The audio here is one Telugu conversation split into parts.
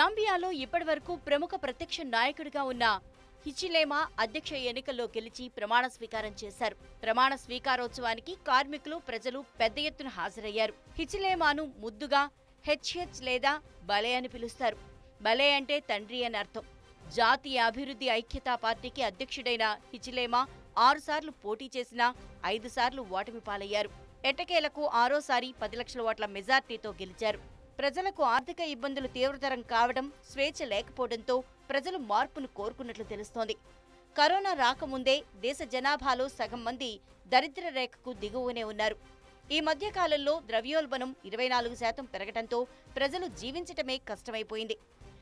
జాంబియాలో ఇప్పటివరకు ప్రముఖ ప్రత్యక్ష నాయకుడిగా ఉన్న హిచిలేమా అధ్యక్ష ఎన్నికల్లో గెలిచి ప్రమాణ స్వీకారం చేశారు ప్రమాణ స్వీకారోత్సవానికి కార్మికులు ప్రజలు పెద్ద ఎత్తున హాజరయ్యారు హిచిలేమాను ముద్దుగా హెచ్హెచ్ లేదా బలే అని పిలుస్తారు బలే అంటే తండ్రి అని అర్థం జాతీయ అభివృద్ధి ఐక్యతా పార్టీకి అధ్యక్షుడైన హిచిలేమా ఆరుసార్లు పోటీ చేసినా ఐదు సార్లు ఓటమి పాలయ్యారు ఎట్టకేలకు ఆరోసారి పది లక్షల ఓట్ల మెజార్టీతో గెలిచారు ప్రజలకు ఆర్థిక ఇబ్బందులు తీవ్రతరం కావడం స్వేచ్ఛ లేకపోవడంతో ప్రజలు మార్పును కోరుకున్నట్లు తెలుస్తోంది కరోనా రాకముందే దేశ జనాభాలో సగం మంది దరిద్ర రేఖకు దిగువనే ఉన్నారు ఈ మధ్య కాలంలో ద్రవ్యోల్బణం ఇరవై నాలుగు శాతం పెరగడంతో ప్రజలు జీవించటమే కష్టమైపోయింది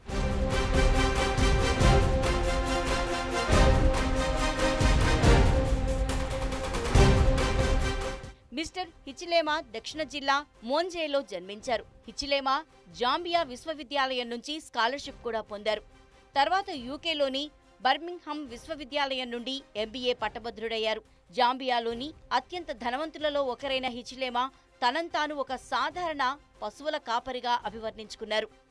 మిస్టర్ హిచిలేమా దక్షిణ జిల్లా మోంజేలో జన్మించారు హిచిలేమా జాంబియా విశ్వవిద్యాలయం నుంచి స్కాలర్షిప్ కూడా పొందారు తర్వాత యూకేలోని బర్మింగ్హమ్ విశ్వవిద్యాలయం నుండి ఎంబీఏ పట్టభద్రుడయ్యారు జాంబియాలోని అత్యంత ధనవంతులలో ఒకరైన హిచిలేమా తనంతాను ఒక సాధారణ పశువుల కాపరిగా అభివర్ణించుకున్నారు